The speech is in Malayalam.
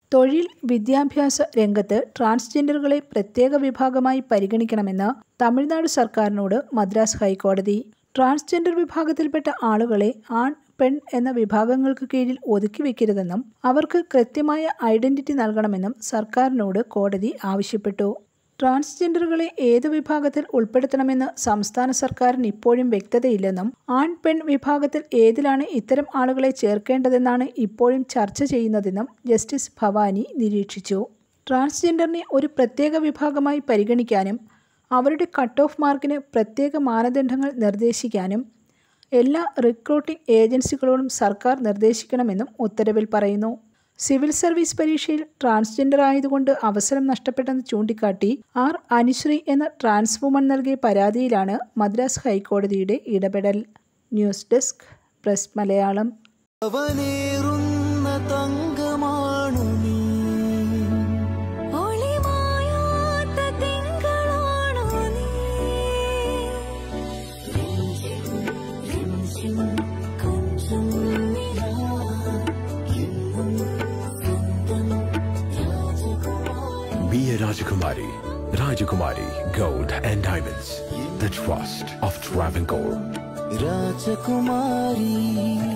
തൊഴിൽ വിദ്യാഭ്യാസ രംഗത്ത് ട്രാൻസ്ജെൻഡറുകളെ പ്രത്യേക വിഭാഗമായി പരിഗണിക്കണമെന്ന് തമിഴ്നാട് സർക്കാരിനോട് മദ്രാസ് ഹൈക്കോടതി ട്രാൻസ്ജെൻഡർ വിഭാഗത്തിൽപ്പെട്ട ആളുകളെ ആൺ പെൺ എന്ന വിഭാഗങ്ങൾക്ക് കീഴിൽ ഒതുക്കി വെക്കരുതെന്നും അവർക്ക് കൃത്യമായ ഐഡന്റിറ്റി നൽകണമെന്നും സർക്കാരിനോട് കോടതി ആവശ്യപ്പെട്ടു ട്രാൻസ്ജെൻഡറുകളെ ഏതു വിഭാഗത്തിൽ ഉൾപ്പെടുത്തണമെന്ന് സംസ്ഥാന സർക്കാരിന് ഇപ്പോഴും വ്യക്തതയില്ലെന്നും ആൺ പെൺ വിഭാഗത്തിൽ ഏതിലാണ് ഇത്തരം ആളുകളെ ചേർക്കേണ്ടതെന്നാണ് ഇപ്പോഴും ചർച്ച ചെയ്യുന്നതെന്നും ജസ്റ്റിസ് ഭവാനി നിരീക്ഷിച്ചു ട്രാൻസ്ജെൻഡറിനെ ഒരു പ്രത്യേക വിഭാഗമായി പരിഗണിക്കാനും അവരുടെ കട്ട് ഓഫ് മാർക്കിന് പ്രത്യേക മാനദണ്ഡങ്ങൾ നിർദ്ദേശിക്കാനും എല്ലാ റിക്രൂട്ടിംഗ് ഏജൻസികളോടും സർക്കാർ നിർദ്ദേശിക്കണമെന്നും ഉത്തരവിൽ പറയുന്നു സിവിൽ സർവീസ് പരീക്ഷയിൽ ട്രാൻസ്ജെൻഡർ ആയതുകൊണ്ട് അവസരം നഷ്ടപ്പെട്ടെന്ന് ചൂണ്ടിക്കാട്ടി ആർ അനുശ്രീ എന്ന ട്രാൻസ് വുമൺ നൽകിയ പരാതിയിലാണ് മദ്രാസ് ഹൈക്കോടതിയുടെ ഇടപെടൽ ന്യൂസ് ഡെസ്ക് പ്രസ് മലയാളം അവനേറുന്ന തങ്കമാണു നീ ഒളിമായാത്ത തിങ്കളാണോ നീ കൊഞ്ചം നിലാ എന്നും സ്വന്തം രാജകുമാരി Be a Rajakumari. Rajakumari Gold and Diamonds. The trust of Travancore. രാജകുമാരി